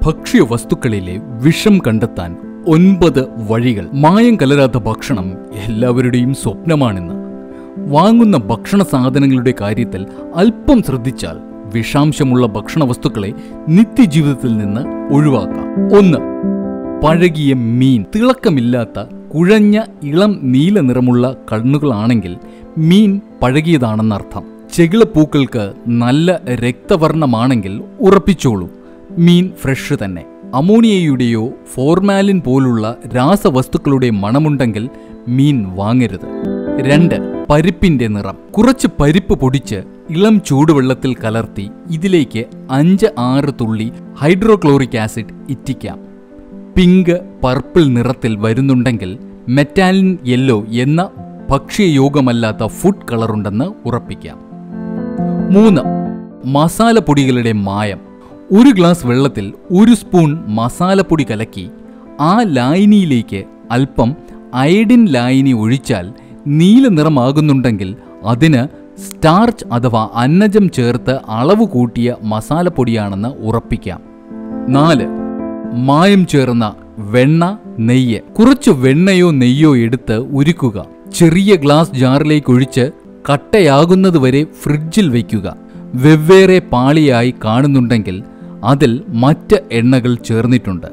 ഭക്ഷ്യ വസ്തുക്കളിലെ വിഷം കണ്ടെത്താൻ ഒൻപത് വഴികൾ മായം കലരാത്ത ഭക്ഷണം എല്ലാവരുടെയും സ്വപ്നമാണെന്ന് വാങ്ങുന്ന ഭക്ഷണ സാധനങ്ങളുടെ കാര്യത്തിൽ അല്പം ശ്രദ്ധിച്ചാൽ വിഷാംശമുള്ള ഭക്ഷണ വസ്തുക്കളെ നിത്യജീവിതത്തിൽ നിന്ന് ഒഴിവാക്കാം ഒന്ന് പഴകിയ മീൻ തിളക്കമില്ലാത്ത കുഴഞ്ഞ ഇളം നീല നിറമുള്ള കണ്ണുകളാണെങ്കിൽ മീൻ പഴകിയതാണെന്നർത്ഥം ചെകിളപ്പൂക്കൾക്ക് നല്ല രക്തവർണ്ണമാണെങ്കിൽ ഉറപ്പിച്ചോളൂ മീൻ ഫ്രഷ് തന്നെ അമോണിയയുടെയോ ഫോർമാലിൻ പോലുള്ള രാസവസ്തുക്കളുടെ മണമുണ്ടെങ്കിൽ മീൻ വാങ്ങരുത് രണ്ട് പരിപ്പിന്റെ നിറം കുറച്ച് പരിപ്പ് പൊടിച്ച് ഇളം ചൂടുവെള്ളത്തിൽ കലർത്തി ഇതിലേക്ക് അഞ്ച് ആറ് തുള്ളി ഹൈഡ്രോക്ലോറിക് ആസിഡ് ഇറ്റിക്കാം പിങ്ക് പർപ്പിൾ നിറത്തിൽ വരുന്നുണ്ടെങ്കിൽ മെറ്റാലിൻ യെല്ലോ എന്ന ഭക്ഷ്യയോഗ്യമല്ലാത്ത ഫുഡ് കളറുണ്ടെന്ന് ഉറപ്പിക്കാം മൂന്ന് മസാലപ്പൊടികളുടെ മായം ഒരു ഗ്ലാസ് വെള്ളത്തിൽ ഒരു സ്പൂൺ മസാലപ്പൊടി കലക്കി ആ ലായനിയിലേക്ക് അല്പം അയഡിൻ ലായനി ഒഴിച്ചാൽ നീല നിറമാകുന്നുണ്ടെങ്കിൽ അതിന് സ്റ്റാർച്ച് അഥവാ അന്നജം ചേർത്ത് അളവ് കൂട്ടിയ മസാലപ്പൊടിയാണെന്ന് ഉറപ്പിക്കാം നാല് മായം ചേർന്ന വെണ്ണ നെയ്യ് കുറച്ച് വെണ്ണയോ നെയ്യോ എടുത്ത് ഉരുക്കുക ചെറിയ ഗ്ലാസ് ജാറിലേക്ക് ഒഴിച്ച് കട്ടയാകുന്നതുവരെ ഫ്രിഡ്ജിൽ വയ്ക്കുക വെവ്വേറെ പാളിയായി കാണുന്നുണ്ടെങ്കിൽ അതിൽ മറ്റ് എണ്ണകൾ ചേർന്നിട്ടുണ്ട്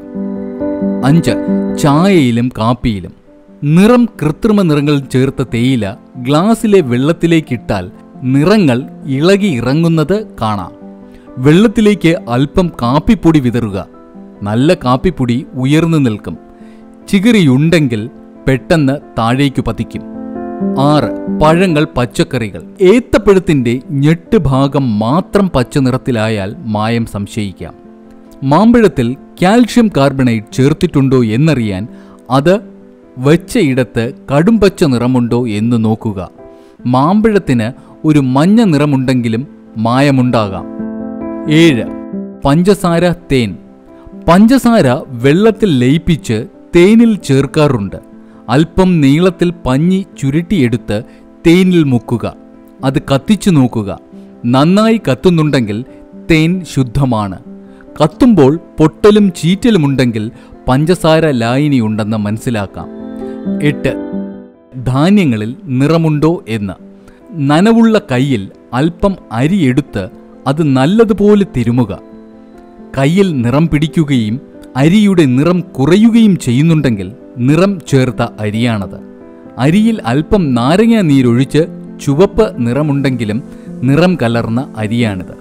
അഞ്ച് ചായയിലും കാപ്പിയിലും നിറം കൃത്രിമ നിറങ്ങൾ ചേർത്ത തേയില ഗ്ലാസ്സിലെ വെള്ളത്തിലേക്കിട്ടാൽ നിറങ്ങൾ ഇളകി ഇറങ്ങുന്നത് കാണാം വെള്ളത്തിലേക്ക് അല്പം കാപ്പിപ്പൊടി വിതറുക നല്ല കാപ്പിപ്പൊടി ഉയർന്നു നിൽക്കും ചിഗറിയുണ്ടെങ്കിൽ പെട്ടെന്ന് താഴേക്കു പതിക്കും ആറ് പഴങ്ങൾ പച്ചക്കറികൾ ഏത്തപ്പഴത്തിന്റെ ഞെട്ട് ഭാഗം മാത്രം പച്ച നിറത്തിലായാൽ മായം സംശയിക്കാം മാമ്പഴത്തിൽ കാൽഷ്യം കാർബണേറ്റ് ചേർത്തിട്ടുണ്ടോ എന്നറിയാൻ അത് വച്ചയിടത്ത് കടുംപച്ച നിറമുണ്ടോ എന്ന് നോക്കുക മാമ്പഴത്തിന് ഒരു മഞ്ഞ നിറമുണ്ടെങ്കിലും മായമുണ്ടാകാം ഏഴ് പഞ്ചസാര തേൻ പഞ്ചസാര വെള്ളത്തിൽ ലയിപ്പിച്ച് തേനിൽ ചേർക്കാറുണ്ട് അല്പം നീളത്തിൽ പഞ്ഞി ചുരുട്ടിയെടുത്ത് തേനിൽ മുക്കുക അത് കത്തിച്ചു നോക്കുക നന്നായി കത്തുന്നുണ്ടെങ്കിൽ തേൻ ശുദ്ധമാണ് കത്തുമ്പോൾ പൊട്ടലും ചീറ്റലുമുണ്ടെങ്കിൽ പഞ്ചസാര ലായനി ഉണ്ടെന്ന് മനസ്സിലാക്കാം എട്ട് ധാന്യങ്ങളിൽ നിറമുണ്ടോ എന്ന് നനവുള്ള കയ്യിൽ അല്പം അരി എടുത്ത് അത് നല്ലതുപോലെ തിരുമുക കയ്യിൽ നിറം പിടിക്കുകയും അരിയുടെ നിറം കുറയുകയും ചെയ്യുന്നുണ്ടെങ്കിൽ നിറം ചേർത്ത അരിയാണത് അരിയിൽ അല്പം നാരങ്ങ നീരൊഴിച്ച് ചുവപ്പ് നിറമുണ്ടെങ്കിലും നിറം കലർന്ന അരിയാണിത്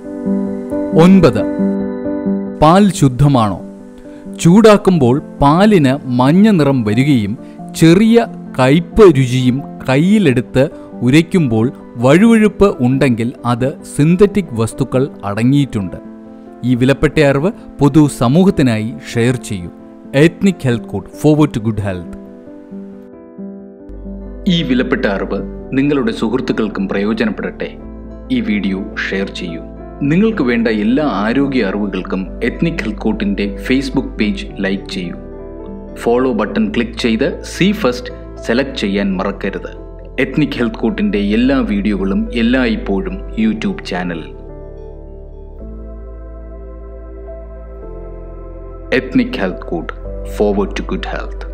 ഒൻപത് പാൽ ശുദ്ധമാണോ ചൂടാക്കുമ്പോൾ പാലിന് മഞ്ഞ നിറം വരികയും ചെറിയ കയ്പ് രുചിയും കയ്യിലെടുത്ത് ഉരയ്ക്കുമ്പോൾ വഴുവഴുപ്പ് ഉണ്ടെങ്കിൽ അത് സിന്തറ്റിക് വസ്തുക്കൾ അടങ്ങിയിട്ടുണ്ട് ഈ വിലപ്പെട്ട അറിവ് പൊതു സമൂഹത്തിനായി ഷെയർ ചെയ്യൂ ethnic health code forward to good health ഈ വിലപ്പെട്ട അറിവ് നിങ്ങളുടെ സുഹൃത്തുക്കൾക്കും പ്രയോജനപ്പെടട്ടെ ഈ വീഡിയോ ഷെയർ ചെയ്യൂ നിങ്ങൾക്ക് വേണ്ട എല്ലാ ആരോഗ്യ അറിവുകൾക്കും എത്നിക് ഹെൽത്ത് കോട്ടിൻ്റെ ഫേസ്ബുക്ക് പേജ് ലൈക്ക് ചെയ്യൂ ഫോളോ ബട്ടൺ ക്ലിക്ക് ചെയ്ത് സി ഫസ്റ്റ് സെലക്ട് ചെയ്യാൻ മറക്കരുത് എത്നിക് ഹെൽത്ത് കോട്ടിൻ്റെ എല്ലാ വീഡിയോകളും എല്ലായ്പ്പോഴും യൂട്യൂബ് ചാനലിൽ ethnic health code forward to good health